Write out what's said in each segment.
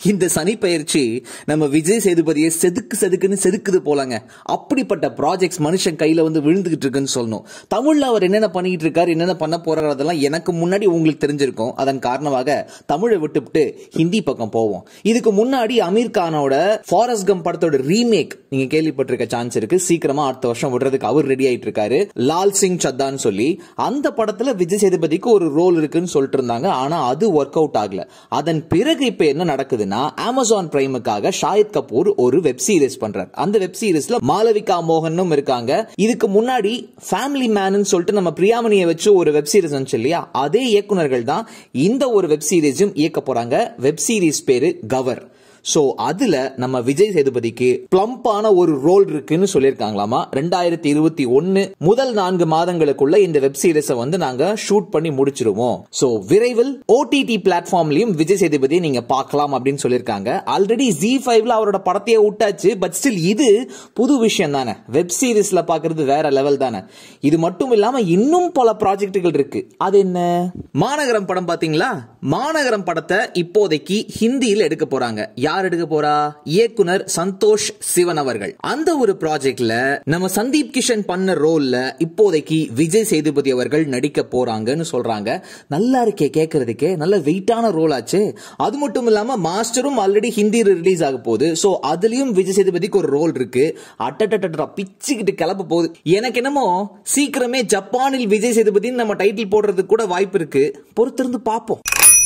இந்த சனி பயிற்சி நம்ம விஜய் சேதுபதியை செதுக்கு செதுக்குன்னு செதுக்குது போலங்க அப்படிப்பட்ட ப்ராஜெக்ட்ஸ் மனுஷன் கையில வந்து விழுந்துகிட்டு இருக்குன்னு சொல்லணும் தமிழ்ல அவர் என்னென்ன பண்ணிட்டு இருக்காரு என்னென்ன பண்ண போறாரு அதெல்லாம் எனக்கு முன்னாடி உங்களுக்கு தெரிஞ்சிருக்கும் அதன் காரணமாக தமிழை விட்டுவிட்டு ஹிந்தி பக்கம் போவோம் இதுக்கு முன்னாடி அமீர் கானோட ஃபாரஸ்ட் கம் படத்தோட ரீமேக் நீங்க கேள்விப்பட்டிருக்க சான்ஸ் இருக்கு சீக்கிரமா அடுத்த வருஷம் விடுறதுக்கு அவர் ரெடி ஆயிட்டு இருக்காரு லால் சிங் சத்தான்னு சொல்லி அந்த படத்துல விஜய் சேதுபதிக்கு ஒரு ரோல் இருக்குன்னு சொல்லிட்டு இருந்தாங்க ஆனா அது ஒர்க் அவுட் ஆகல அதன் பிறகு இப்ப என்ன நடக்குதுன்னா அமேசான் பிரைமுக்காக ஷாஹித் கபூர் ஒரு வெப் சீரிஸ் பண்றார் அந்த வெப் சீரிஸ்ல மாலவிகா மோகனும் இருக்காங்க இதுக்கு முன்னாடி ஃபேமிலி மேன் சொல்லிட்டு நம்ம பிரியாமணியை வச்சு ஒரு வெப் சீரிஸ் வந்துச்சு இல்லையா அதே இயக்குனர்கள் தான் இந்த ஒரு வெப் சீரிஸும் இயக்க போறாங்க வெப் சீரிஸ் பேரு கவர் சோ அதுல நம்ம விஜய் சேதுபதிக்கு பிளம்பான ஒரு ரோல் இருக்குன்னு சொல்லியிருக்காங்களாமா ரெண்டாயிரத்தி இருபத்தி ஒன்னு முதல் நான்கு மாதங்களுக்குள்ள இந்த வெப் சீரிஸை வந்து நாங்க ஷூட் பண்ணி முடிச்சிருவோம் சோ விரைவில் ஓடிடி பிளாட்ஃபார்ம்லயும் விஜய் சேதுபதியை நீங்க பார்க்கலாம் அப்படின்னு சொல்லியிருக்காங்க ஆல்ரெடி ஜி ஃபைவ்ல அவரோட படத்தையே விட்டாச்சு பட் ஸ்டில் இது புது விஷயம் தானே வெப் சீரிஸ்ல பாக்குறது வேற லெவல் தானே இது மட்டும் இல்லாம இன்னும் பல ப்ராஜெக்டுகள் இருக்கு அது என்ன மாநகரம் படம் பாத்தீங்களா மாநகரம் படத்தை இப்போதைக்கு ஹிந்தியில் எடுக்க போறாங்க யார் எடுக்க போறா இயக்குனர் சந்தோஷ் சிவன் அவர்கள் அந்த ஒரு ப்ராஜெக்ட்ல நம்ம சந்தீப் கிஷன் பண்ண ரோல்ல இப்போதைக்கு விஜய் சேதுபதி அவர்கள் நடிக்க போறாங்கன்னு சொல்றாங்க நல்லா இருக்கே கேட்கறதுக்கே நல்ல வெயிட்டான ரோல் ஆச்சு அது மட்டும் இல்லாம மாஸ்டரும் ஆல்ரெடி ஹிந்தி ரிலீஸ் ஆக போகுது சோ அதுலயும் விஜய் சேதுபதிக்கு ஒரு ரோல் இருக்கு அட்டட்டட்டா பிச்சுக்கிட்டு கிளம்ப போகுது எனக்கு என்னமோ சீக்கிரமே ஜப்பானில் விஜய் சேதுபதினு நம்ம டைட்டில் போடுறதுக்கு கூட வாய்ப்பு இருக்கு பொறுத்திருந்து பார்ப்போம்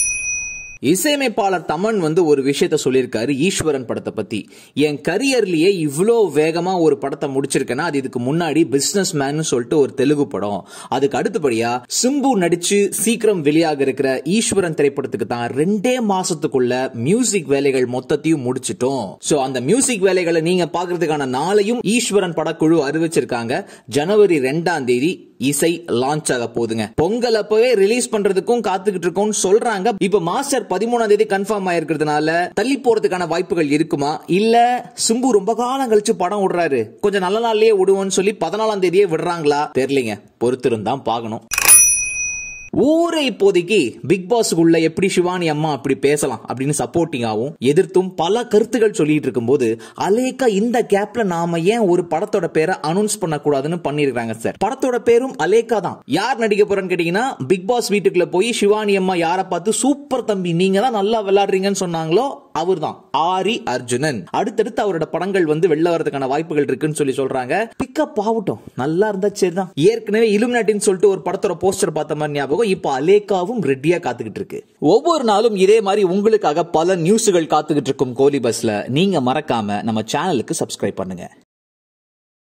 இசையமைப்பாளர் தமன் வந்து ஒரு விஷயத்த சொல்லியிருக்காரு ஈஸ்வரன் படத்தை பத்தி என் கரியர்லயே இவ்வளோ வேகமா ஒரு படத்தை முடிச்சிருக்கேன்னா அது இதுக்கு முன்னாடி பிசினஸ் மேன் சொல்லிட்டு ஒரு தெலுங்கு படம் அதுக்கு அடுத்தபடியா சிம்பு நடிச்சு சீக்கிரம் வெளியாக இருக்கிற ஈஸ்வரன் திரைப்படத்துக்கு தான் ரெண்டே மாசத்துக்குள்ள மியூசிக் வேலைகள் மொத்தத்தையும் முடிச்சிட்டோம் சோ அந்த மியூசிக் வேலைகளை நீங்க பாக்குறதுக்கான நாளையும் ஈஸ்வரன் படக்குழு அறிவிச்சிருக்காங்க ஜனவரி ரெண்டாம் தேதி இசை லான்ச் ஆக போகுதுங்க பொங்கல் அப்பவே ரிலீஸ் பண்றதுக்கும் காத்துக்கிட்டு இருக்கோம்னு சொல்றாங்க இப்ப மாஸ்டர் பதிமூணாம் தேதி கன்ஃபார்ம் ஆயிருக்கிறதுனால தள்ளி போறதுக்கான வாய்ப்புகள் இருக்குமா இல்ல சிம்பு ரொம்ப காலம் கழிச்சு படம் விடுறாரு கொஞ்சம் நல்ல நாள்லயே விடுவோம்னு சொல்லி பதினாலாம் தேதியே விடுறாங்களா தெரியலீங்க பொறுத்திருந்தான் பார்க்கணும் ஊரை இப்போதைக்கு பிக் பாஸுக்குள்ள எப்படி சிவானி அம்மா அப்படி பேசலாம் அப்படின்னு சப்போர்ட்டிங்காகவும் எதிர்த்தும் பல கருத்துகள் சொல்லிட்டு இருக்கும்போது அலேக்கா இந்த கேப்ல நாம ஏன் ஒரு படத்தோட பேரை அனௌன்ஸ் பண்ணக்கூடாதுன்னு பண்ணிருக்காங்க சார் படத்தோட பேரும் அலேக்கா தான் யார் நடிக்க போறேன்னு கேட்டீங்கன்னா பிக் பாஸ் வீட்டுக்குள்ள போய் சிவானி அம்மா யாரை பார்த்து சூப்பர் தம்பி நீங்க தான் நல்லா விளையாடுறீங்கன்னு சொன்னாங்களோ அவர் தான் ஆரி அர்ஜுனன் அடுத்தடுத்து அவரோட படங்கள் வந்து வெளில வரதுக்கான வாய்ப்புகள் இருக்குன்னு சொல்லி சொல்றாங்க பிக்கப் ஆகட்டும் நல்லா இருந்தா சரிதான் ஏற்கனவே இலுமினாட்டின்னு சொல்லிட்டு ஒரு படத்தோட போஸ்டர் பார்த்த மாதிரி ஞாபகம் இப்போ அலேக்காவும் ரெடியா காத்துக்கிட்டு இருக்கு ஒவ்வொரு நாளும் இதே மாதிரி உங்களுக்காக பல நியூஸ்கள் காத்துக்கிட்டு இருக்கும் கோலி பஸ்ல நீங்க மறக்காம நம்ம சேனலுக்கு சப்ஸ்கிரைப் பண்ணுங்க